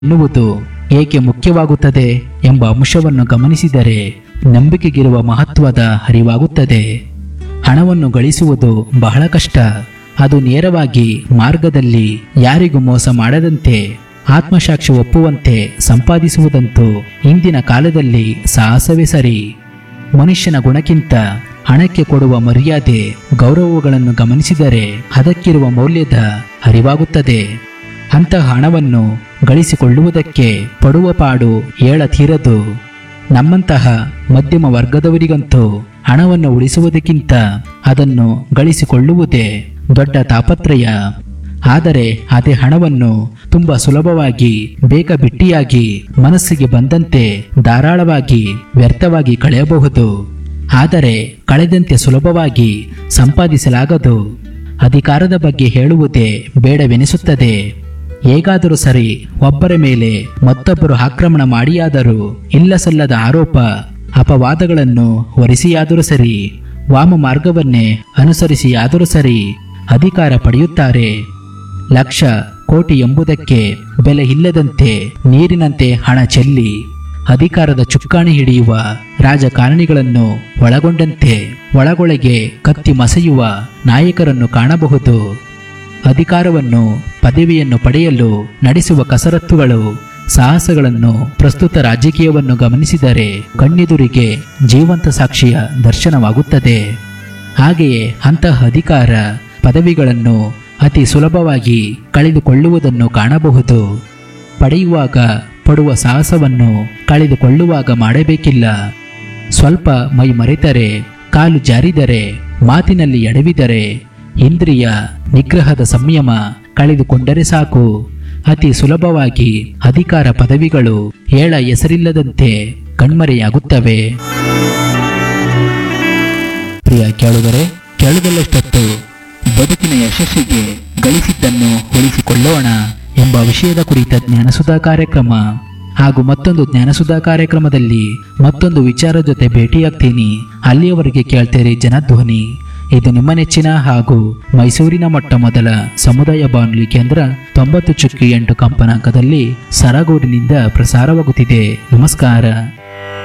ಎನ್ನುವುದು ಏಕೆ ಮುಖ್ಯವಾಗುತ್ತದೆ ಎಂಬ ಅಂಶವನ್ನು ಗಮನಿಸಿದರೆ ನಂಬಿಕೆಗಿರುವ ಮಹತ್ವದ ಅರಿವಾಗುತ್ತದೆ ಹಣವನ್ನು ಗಳಿಸುವುದು ಬಹಳ ಕಷ್ಟ ಅದು ನೇರವಾಗಿ ಮಾರ್ಗದಲ್ಲಿ ಯಾರಿಗೂ ಮೋಸ ಮಾಡದಂತೆ ಆತ್ಮಸಾಕ್ಷಿ ಒಪ್ಪುವಂತೆ ಸಂಪಾದಿಸುವುದಂತೂ ಇಂದಿನ ಕಾಲದಲ್ಲಿ ಸಾಹಸವೇ ಸರಿ ಮನುಷ್ಯನ ಗುಣಕ್ಕಿಂತ ಹಣಕ್ಕೆ ಕೊಡುವ ಮರ್ಯಾದೆ ಗೌರವಗಳನ್ನು ಗಮನಿಸಿದರೆ ಅದಕ್ಕಿರುವ ಮೌಲ್ಯದ ಅರಿವಾಗುತ್ತದೆ ಅಂತಹ ಹಣವನ್ನು ಗಳಿಸಿಕೊಳ್ಳುವುದಕ್ಕೆ ಪಡುವ ಪಾಡು ಏಳತೀರದು ನಮ್ಮಂತಹ ಮಧ್ಯಮ ವರ್ಗದವರಿಗಂತೂ ಹಣವನ್ನು ಉಳಿಸುವುದಕ್ಕಿಂತ ಅದನ್ನು ಗಳಿಸಿಕೊಳ್ಳುವುದೇ ದೊಡ್ಡ ತಾಪತ್ರಯ ಆದರೆ ಅದೇ ಹಣವನ್ನು ತುಂಬಾ ಸುಲಭವಾಗಿ ಬೇಕಾಬಿಟ್ಟಿಯಾಗಿ ಮನಸ್ಸಿಗೆ ಬಂದಂತೆ ಧಾರಾಳವಾಗಿ ವ್ಯರ್ಥವಾಗಿ ಕಳೆಯಬಹುದು ಆದರೆ ಕಳೆದಂತೆ ಸುಲಭವಾಗಿ ಸಂಪಾದಿಸಲಾಗದು ಅಧಿಕಾರದ ಬಗ್ಗೆ ಹೇಳುವುದೇ ಬೇಡವೆನಿಸುತ್ತದೆ ಹೇಗಾದರೂ ಸರಿ ಒಬ್ಬರ ಮೇಲೆ ಮತ್ತೊಬ್ಬರು ಆಕ್ರಮಣ ಮಾಡಿಯಾದರೂ ಇಲ್ಲ ಸಲ್ಲದ ಆರೋಪ ಅಪವಾದಗಳನ್ನು ಹೊರಿಸಿಯಾದರೂ ಸರಿ ವಾಮ ಮಾರ್ಗವನ್ನೇ ಅನುಸರಿಸಿಯಾದರೂ ಸರಿ ಅಧಿಕಾರ ಪಡೆಯುತ್ತಾರೆ ಲಕ್ಷ ಕೋಟಿ ಎಂಬುದಕ್ಕೆ ಬೆಲೆ ಇಲ್ಲದಂತೆ ನೀರಿನಂತೆ ಹಣ ಚೆಲ್ಲಿ ಅಧಿಕಾರದ ಚುಕ್ಕಾಣಿ ಹಿಡಿಯುವ ರಾಜಕಾರಣಿಗಳನ್ನು ಒಳಗೊಂಡಂತೆ ಒಳಗೊಳಗೆ ಕತ್ತಿ ಮಸೆಯುವ ನಾಯಕರನ್ನು ಕಾಣಬಹುದು ಅಧಿಕಾರವನ್ನು ಪದವಿಯನ್ನು ಪಡೆಯಲು ನಡೆಸುವ ಕಸರತ್ತುಗಳು ಸಾಹಸಗಳನ್ನು ಪ್ರಸ್ತುತ ರಾಜಕೀಯವನ್ನು ಗಮನಿಸಿದರೆ ಕಣ್ಣೆದುರಿಗೆ ಜೀವಂತ ಸಾಕ್ಷಿಯ ದರ್ಶನವಾಗುತ್ತದೆ ಹಾಗೆಯೇ ಅಂತಹ ಅಧಿಕಾರ ಪದವಿಗಳನ್ನು ಅತಿ ಸುಲಭವಾಗಿ ಕಳೆದುಕೊಳ್ಳುವುದನ್ನು ಕಾಣಬಹುದು ಪಡೆಯುವಾಗ ಪಡುವ ಸಾಹಸವನ್ನು ಕಳೆದುಕೊಳ್ಳುವಾಗ ಮಾಡಬೇಕಿಲ್ಲ ಸ್ವಲ್ಪ ಮೈ ಮರೆತರೆ ಕಾಲು ಜಾರಿದರೆ ಮಾತಿನಲ್ಲಿ ಎಡವಿದರೆ ಇಂದ್ರಿಯ ನಿಗ್ರಹದ ಸಂಯಮ ಕಳೆದುಕೊಂಡರೆ ಸಾಕು ಅತಿ ಸುಲಭವಾಗಿ ಅಧಿಕಾರ ಪದವಿಗಳು ಹೇಳ ಹೆಸರಿಲ್ಲದಂತೆ ಕಣ್ಮರೆಯಾಗುತ್ತವೆ ಪ್ರಿಯ ಕೇಳುಗರೆ ಕೇಳುಗಲ್ಲಷ್ಟೊತ್ತು ಬದುಕಿನ ಯಶಸ್ಸಿಗೆ ಗಳಿಸಿದ್ದನ್ನು ಉಳಿಸಿಕೊಳ್ಳೋಣ ಎಂಬ ವಿಷಯದ ಕುರಿತ ಜ್ಞಾನಸುಧಾ ಕಾರ್ಯಕ್ರಮ ಹಾಗೂ ಮತ್ತೊಂದು ಜ್ಞಾನಸುಧಾ ಕಾರ್ಯಕ್ರಮದಲ್ಲಿ ಮತ್ತೊಂದು ವಿಚಾರ ಜೊತೆ ಭೇಟಿಯಾಗ್ತೀನಿ ಅಲ್ಲಿಯವರೆಗೆ ಕೇಳ್ತೇರಿ ಜನಧ್ವನಿ ಇದು ನಿಮ್ಮ ನೆಚ್ಚಿನ ಹಾಗೂ ಮೈಸೂರಿನ ಮೊಟ್ಟ ಮೊದಲ ಸಮುದಾಯ ಬಾನುಲಿ ಕೇಂದ್ರ ತೊಂಬತ್ತು ಚುಕ್ಕಿ ಎಂಟು ಕಂಪನಾಂಕದಲ್ಲಿ ಸರಗೂರಿನಿಂದ ಪ್ರಸಾರವಾಗುತ್ತಿದೆ ನಮಸ್ಕಾರ